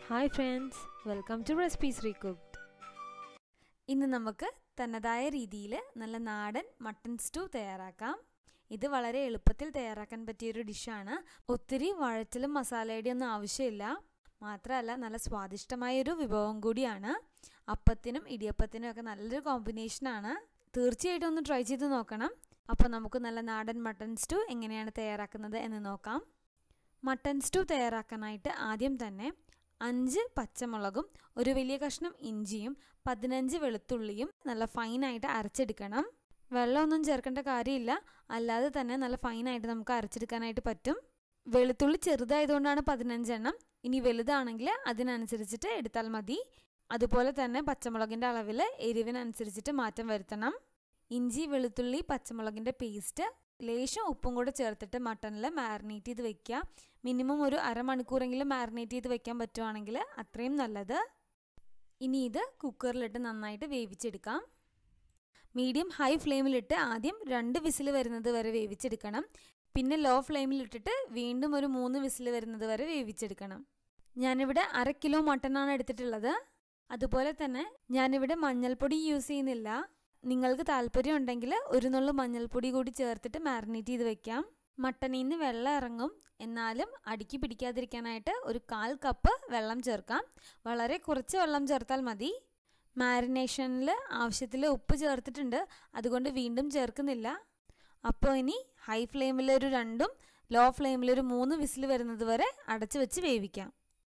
hi friends welcome to recipes recooked ഇന്ന് നമുക്ക് തനതായ രീതിയിൽ നല്ല നാടൻ മട്ടൺ സ്റ്റൂ തയ്യാറാക്കാം ഇത് വളരെ എളുപ്പത്തിൽ തയ്യാറാക്കാൻ പറ്റിയൊരു ഡിഷാണ് ഒത്തിരി വഴറ്റലും മസാലയുടെ ഒന്നും ആവശ്യമില്ല മാത്രമല്ല നല്ല സ്വാദിഷ്ടമായൊരു വിഭവം കൂടിയാണ് അപ്പത്തിനും ഇടിയപ്പത്തിനും ഒക്കെ നല്ലൊരു കോമ്പിനേഷനാണ് തീർച്ചയായിട്ടും ഒന്ന് ട്രൈ ചെയ്ത് നോക്കണം അപ്പോൾ നമുക്ക് നല്ല നാടൻ മട്ടൺ സ്റ്റൂ എങ്ങനെയാണ് തയ്യാറാക്കുന്നത് എന്ന് നോക്കാം മട്ടൺ സ്റ്റൂ തയ്യാറാക്കാനായിട്ട് ആദ്യം തന്നെ അഞ്ച് പച്ചമുളകും ഒരു വലിയ കഷ്ണം ഇഞ്ചിയും പതിനഞ്ച് വെളുത്തുള്ളിയും നല്ല ഫൈനായിട്ട് അരച്ചെടുക്കണം വെള്ളമൊന്നും ചേർക്കേണ്ട കാര്യമില്ല അല്ലാതെ തന്നെ നല്ല ഫൈനായിട്ട് നമുക്ക് അരച്ചെടുക്കാനായിട്ട് പറ്റും വെളുത്തുള്ളി ചെറുതായതുകൊണ്ടാണ് പതിനഞ്ചെണ്ണം ഇനി വലുതാണെങ്കിൽ അതിനനുസരിച്ചിട്ട് എടുത്താൽ മതി അതുപോലെ തന്നെ പച്ചമുളകിൻ്റെ അളവിൽ എരിവിനനുസരിച്ചിട്ട് മാറ്റം വരുത്തണം ഇഞ്ചി വെളുത്തുള്ളി പച്ചമുളകിൻ്റെ പേസ്റ്റ് ലേശം ഉപ്പും കൂടെ ചേർത്തിട്ട് മട്ടണിൽ മാരിനേറ്റ് ചെയ്ത് വെക്കുക മിനിമം ഒരു അരമണിക്കൂറെങ്കിലും മാരിനേറ്റ് ചെയ്ത് വെക്കാൻ പറ്റുവാണെങ്കിൽ അത്രയും നല്ലത് ഇനി ഇത് കുക്കറിലിട്ട് നന്നായിട്ട് വേവിച്ചെടുക്കാം മീഡിയം ഹൈ ഫ്ലെയിമിലിട്ട് ആദ്യം രണ്ട് വിസിൽ വരുന്നത് വരെ വേവിച്ചെടുക്കണം പിന്നെ ലോ ഫ്ലെയിമിലിട്ടിട്ട് വീണ്ടും ഒരു മൂന്ന് വിസിൽ വരുന്നത് വരെ വേവിച്ചെടുക്കണം ഞാനിവിടെ അര കിലോ മട്ടനാണ് എടുത്തിട്ടുള്ളത് അതുപോലെ തന്നെ ഞാനിവിടെ മഞ്ഞൾപ്പൊടി യൂസ് ചെയ്യുന്നില്ല നിങ്ങൾക്ക് താല്പര്യം ഉണ്ടെങ്കിൽ ഒരു നുള്ളു മഞ്ഞൾപ്പൊടി കൂടി ചേർത്തിട്ട് മാരിനേറ്റ് ചെയ്ത് വെക്കാം മട്ടനിൽ നിന്ന് വെള്ളം ഇറങ്ങും എന്നാലും അടുക്കി പിടിക്കാതിരിക്കാനായിട്ട് ഒരു കാൽ കപ്പ് വെള്ളം ചേർക്കാം വളരെ കുറച്ച് വെള്ളം ചേർത്താൽ മതി മാരിനേഷനിൽ ആവശ്യത്തിൽ ഉപ്പ് ചേർത്തിട്ടുണ്ട് അതുകൊണ്ട് വീണ്ടും ചേർക്കുന്നില്ല അപ്പോൾ ഇനി ഹൈ ഫ്ലെയിമിൽ ഒരു രണ്ടും ലോ ഫ്ലെയിമിൽ ഒരു മൂന്ന് വിസിൽ വരുന്നത് വരെ അടച്ചു വെച്ച് വേവിക്കാം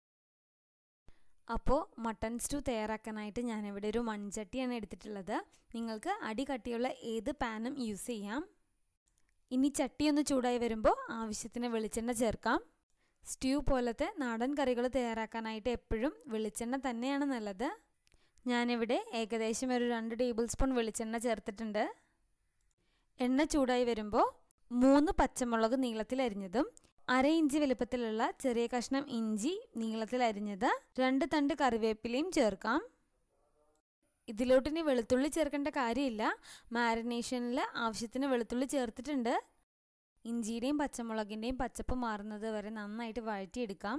അപ്പോൾ മട്ടൺ സ്റ്റൂ തയ്യാറാക്കാനായിട്ട് ഞാനിവിടെ ഒരു മൺചട്ടിയാണ് എടുത്തിട്ടുള്ളത് നിങ്ങൾക്ക് അടി കട്ടിയുള്ള ഏത് പാനും യൂസ് ചെയ്യാം ഇനി ചട്ടി ഒന്ന് ചൂടായി വരുമ്പോൾ ആവശ്യത്തിന് വെളിച്ചെണ്ണ ചേർക്കാം സ്റ്റ്യൂ പോലത്തെ നാടൻ കറികൾ തയ്യാറാക്കാനായിട്ട് എപ്പോഴും വെളിച്ചെണ്ണ തന്നെയാണ് നല്ലത് ഞാനിവിടെ ഏകദേശം ഒരു രണ്ട് ടേബിൾ സ്പൂൺ വെളിച്ചെണ്ണ ചേർത്തിട്ടുണ്ട് എണ്ണ ചൂടായി വരുമ്പോൾ മൂന്ന് പച്ചമുളക് നീളത്തിൽ അരിഞ്ഞതും അര ഇഞ്ച് വലുപ്പത്തിലുള്ള ചെറിയ കഷ്ണം ഇഞ്ചി നീളത്തിൽ അരിഞ്ഞത് രണ്ട് തണ്ട് കറിവേപ്പിലയും ചേർക്കാം ഇതിലോട്ടിനി വെളുത്തുള്ളി ചേർക്കേണ്ട കാര്യമില്ല മാരിനേഷനിൽ ആവശ്യത്തിന് വെളുത്തുള്ളി ചേർത്തിട്ടുണ്ട് ഇഞ്ചിയുടെയും പച്ചമുളകിൻ്റെയും പച്ചപ്പ് മാറുന്നത് വരെ നന്നായിട്ട് വഴറ്റിയെടുക്കാം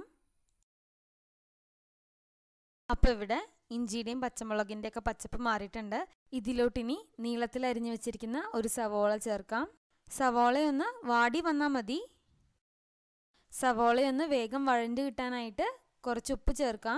അപ്പോൾ ഇവിടെ ഇഞ്ചിയുടെയും പച്ചമുളകിൻ്റെ ഒക്കെ പച്ചപ്പ് മാറിയിട്ടുണ്ട് ഇതിലോട്ടിനി നീളത്തിൽ അരിഞ്ഞു വെച്ചിരിക്കുന്ന ഒരു സവോള ചേർക്കാം സവോളയൊന്ന് വാടി വന്നാൽ മതി സവോളയൊന്ന് വേഗം വഴണ്ട് കിട്ടാനായിട്ട് കുറച്ച് ഉപ്പ് ചേർക്കാം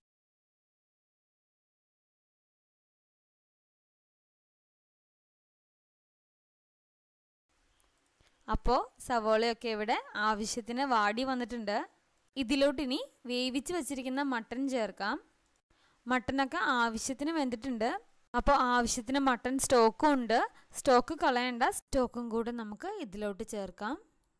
അപ്പോൾ സവോളയൊക്കെ ഇവിടെ ആവശ്യത്തിന് വാടി വന്നിട്ടുണ്ട് ഇതിലോട്ടിനി വേവിച്ച് വെച്ചിരിക്കുന്ന മട്ടൺ ചേർക്കാം മട്ടനൊക്കെ ആവശ്യത്തിന് വെന്തിട്ടുണ്ട് അപ്പോൾ ആവശ്യത്തിന് മട്ടൺ സ്റ്റോക്കും ഉണ്ട് സ്റ്റോക്ക് കളയണ്ട സ്റ്റോക്കും കൂടെ നമുക്ക് ഇതിലോട്ട് ചേർക്കാം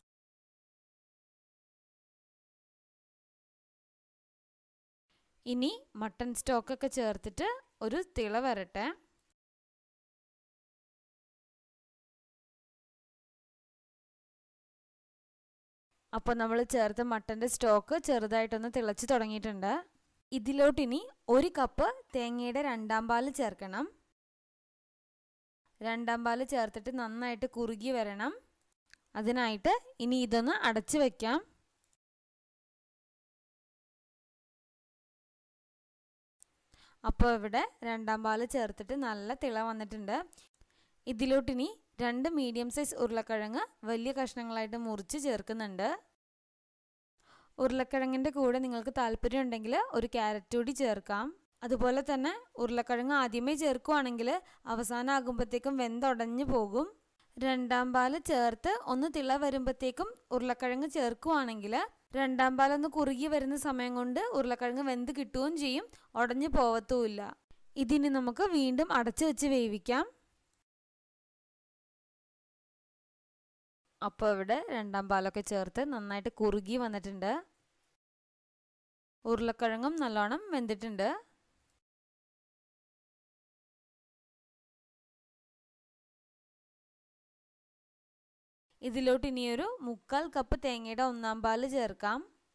ഇനി മട്ടൺ സ്റ്റോക്കൊക്കെ ചേർത്തിട്ട് ഒരു തിള വരട്ടെ അപ്പോൾ നമ്മൾ ചേർത്ത മട്ടൻ്റെ സ്റ്റോക്ക് ചെറുതായിട്ടൊന്ന് തിളച്ച് തുടങ്ങിയിട്ടുണ്ട് ഇതിലോട്ടിനി ഒരു കപ്പ് തേങ്ങയുടെ രണ്ടാം പാല് ചേർക്കണം രണ്ടാം പാല് ചേർത്തിട്ട് നന്നായിട്ട് കുറുകി വരണം അതിനായിട്ട് ഇനി ഇതൊന്ന് അടച്ചു വയ്ക്കാം അപ്പോൾ ഇവിടെ രണ്ടാം പാല് ചേർത്തിട്ട് നല്ല തിള വന്നിട്ടുണ്ട് ഇതിലോട്ടിനി രണ്ട് മീഡിയം സൈസ് ഉരുളക്കിഴങ്ങ് വലിയ കഷ്ണങ്ങളായിട്ട് മുറിച്ച് ചേർക്കുന്നുണ്ട് ഉരുളക്കിഴങ്ങിൻ്റെ കൂടെ നിങ്ങൾക്ക് താല്പര്യം ഉണ്ടെങ്കിൽ ഒരു ക്യാരറ്റ് കൂടി ചേർക്കാം അതുപോലെ തന്നെ ഉരുളക്കിഴങ്ങ് ആദ്യമേ ചേർക്കുവാണെങ്കിൽ അവസാനം ആകുമ്പോഴത്തേക്കും വെന്തുടഞ്ഞു പോകും രണ്ടാം പാല് ചേർത്ത് ഒന്ന് തിള വരുമ്പോഴത്തേക്കും ഉരുളക്കിഴങ്ങ് ചേർക്കുവാണെങ്കിൽ രണ്ടാം പാലൊന്ന് കുറുകി വരുന്ന സമയം കൊണ്ട് ഉരുളക്കിഴങ്ങ് വെന്ത് കിട്ടുകയും ചെയ്യും ഉടഞ്ഞു പോവത്തുമില്ല ഇതിനി നമുക്ക് വീണ്ടും അടച്ചു വെച്ച് വേവിക്കാം അപ്പോൾ ഇവിടെ രണ്ടാം പാലൊക്കെ ചേർത്ത് നന്നായിട്ട് കുറുകി വന്നിട്ടുണ്ട് ഉരുളക്കിഴങ്ങും നല്ലോണം വെന്തിട്ടുണ്ട് ഇതിലോട്ട് ഇനിയൊരു മുക്കാൽ കപ്പ് തേങ്ങയുടെ ഒന്നാം പാല് ചേർക്കാം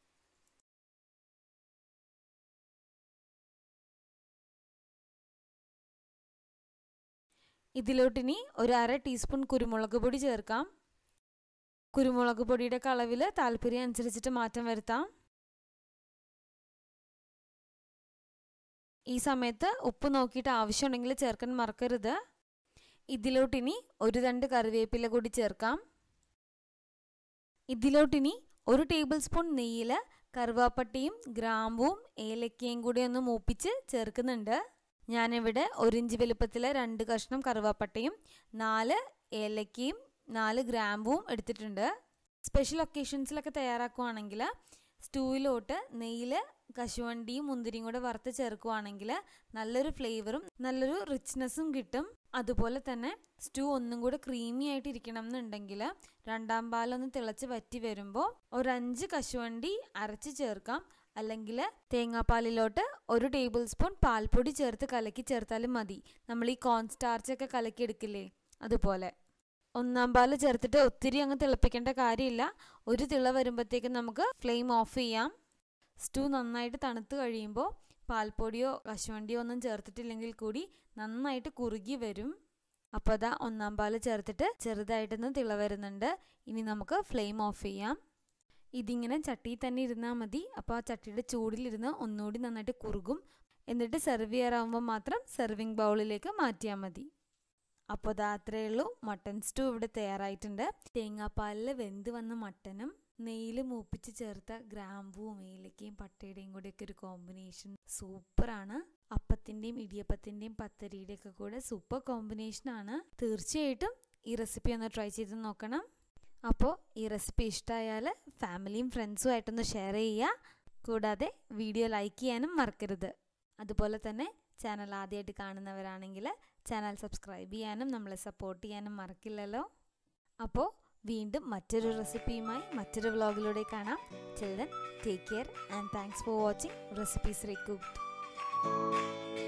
ഇതിലോട്ടിനി ഒരു അര ടീസ്പൂൺ കുരുമുളക് പൊടി ചേർക്കാം കുരുമുളക് പൊടിയുടെ അളവിൽ താല്പര്യം അനുസരിച്ചിട്ട് മാറ്റം വരുത്താം ഈ സമയത്ത് ഉപ്പ് നോക്കിയിട്ട് ആവശ്യമുണ്ടെങ്കിൽ ചേർക്കാൻ മറക്കരുത് ഇതിലോട്ടിനി ഒരു രണ്ട് കറിവേപ്പില കൂടി ചേർക്കാം ഇതിലോട്ടിനി ഒരു ടേബിൾ സ്പൂൺ നെയ്യിൽ കറുവാപ്പട്ടയും ഗ്രാമ്പുവും ഏലക്കയും കൂടി ഒന്ന് മൂപ്പിച്ച് ചേർക്കുന്നുണ്ട് ഞാനിവിടെ ഒരു ഇഞ്ച് വലുപ്പത്തിലെ രണ്ട് കഷ്ണം കറുവാപ്പട്ടയും നാല് ഏലക്കയും നാല് ഗ്രാമ്പുവും എടുത്തിട്ടുണ്ട് സ്പെഷ്യൽ ഒക്കേഷൻസിലൊക്കെ തയ്യാറാക്കുവാണെങ്കിൽ സ്റ്റൂവിലോട്ട് നെയ്യിൽ കശുവണ്ടിയും മുന്തിരിയും കൂടെ വറുത്ത് ചേർക്കുവാണെങ്കിൽ നല്ലൊരു ഫ്ലേവറും നല്ലൊരു റിച്ച്നെസ്സും കിട്ടും അതുപോലെ തന്നെ സ്റ്റൂ ഒന്നും കൂടെ ക്രീമി ആയിട്ട് ഇരിക്കണം എന്നുണ്ടെങ്കിൽ രണ്ടാം പാലൊന്ന് തിളച്ച് വറ്റി വരുമ്പോൾ ഒരു അഞ്ച് കശുവണ്ടി അരച്ച് ചേർക്കാം അല്ലെങ്കിൽ തേങ്ങാപ്പാലിലോട്ട് ഒരു ടേബിൾ സ്പൂൺ പാൽപ്പൊടി ചേർത്ത് കലക്കി ചേർത്താലും മതി നമ്മൾ ഈ കോൺ സ്റ്റാർച്ചൊക്കെ കലക്കി എടുക്കില്ലേ അതുപോലെ ഒന്നാം പാല് ചേർത്തിട്ട് ഒത്തിരി അങ്ങ് തിളപ്പിക്കേണ്ട കാര്യമില്ല ഒരു തിള വരുമ്പോഴത്തേക്കും നമുക്ക് ഫ്ലെയിം ഓഫ് ചെയ്യാം സ്റ്റൂ നന്നായിട്ട് തണുത്ത് കഴിയുമ്പോൾ പാൽപ്പൊടിയോ കശുവണ്ടിയോ ഒന്നും ചേർത്തിട്ടില്ലെങ്കിൽ കൂടി നന്നായിട്ട് കുറുകി വരും അപ്പോൾ അതാ ഒന്നാം പാല് ചേർത്തിട്ട് ചെറുതായിട്ടൊന്ന് തിള വരുന്നുണ്ട് ഇനി നമുക്ക് ഫ്ലെയിം ഓഫ് ചെയ്യാം ഇതിങ്ങനെ ചട്ടിയിൽ തന്നെ ഇരുന്നാൽ മതി അപ്പോൾ ആ ചട്ടിയുടെ ചൂടിലിരുന്ന് ഒന്നുകൂടി നന്നായിട്ട് കുറുകും എന്നിട്ട് സെർവ് ചെയ്യാറാവുമ്പോൾ മാത്രം സെർവിങ് ബൗളിലേക്ക് മാറ്റിയാൽ മതി അപ്പോൾ അത് അത്രയേ ഉള്ളൂ മട്ടൻ സ്റ്റൂ ഇവിടെ തയ്യാറായിട്ടുണ്ട് തേങ്ങാപ്പാലിൽ വെന്ത് വന്ന മട്ടനും നെയ്യിൽ മൂപ്പിച്ച് ചേർത്ത ഗ്രാമ്പുവും ഏലക്കയും പട്ടയുടെയും കൂടെയൊക്കെ ഒരു കോമ്പിനേഷൻ സൂപ്പറാണ് അപ്പത്തിൻ്റെയും ഇടിയപ്പത്തിൻ്റെയും പത്തരിയുടെയും ഒക്കെ കൂടെ സൂപ്പർ കോമ്പിനേഷനാണ് തീർച്ചയായിട്ടും ഈ റെസിപ്പി ഒന്ന് ട്രൈ ചെയ്ത് നോക്കണം അപ്പോൾ ഈ റെസിപ്പി ഇഷ്ടമായാൽ ഫാമിലിയും ഫ്രണ്ട്സും ആയിട്ടൊന്ന് ഷെയർ ചെയ്യുക കൂടാതെ വീഡിയോ ലൈക്ക് ചെയ്യാനും മറക്കരുത് അതുപോലെ തന്നെ ചാനൽ ആദ്യമായിട്ട് കാണുന്നവരാണെങ്കിൽ ചാനൽ സബ്സ്ക്രൈബ് ചെയ്യാനും നമ്മളെ സപ്പോർട്ട് ചെയ്യാനും മറക്കില്ലല്ലോ അപ്പോൾ വീണ്ടും മറ്റൊരു റെസിപ്പിയുമായി മറ്റൊരു വ്ളോഗിലൂടെ കാണാം children take care and thanks for watching recipes re cooked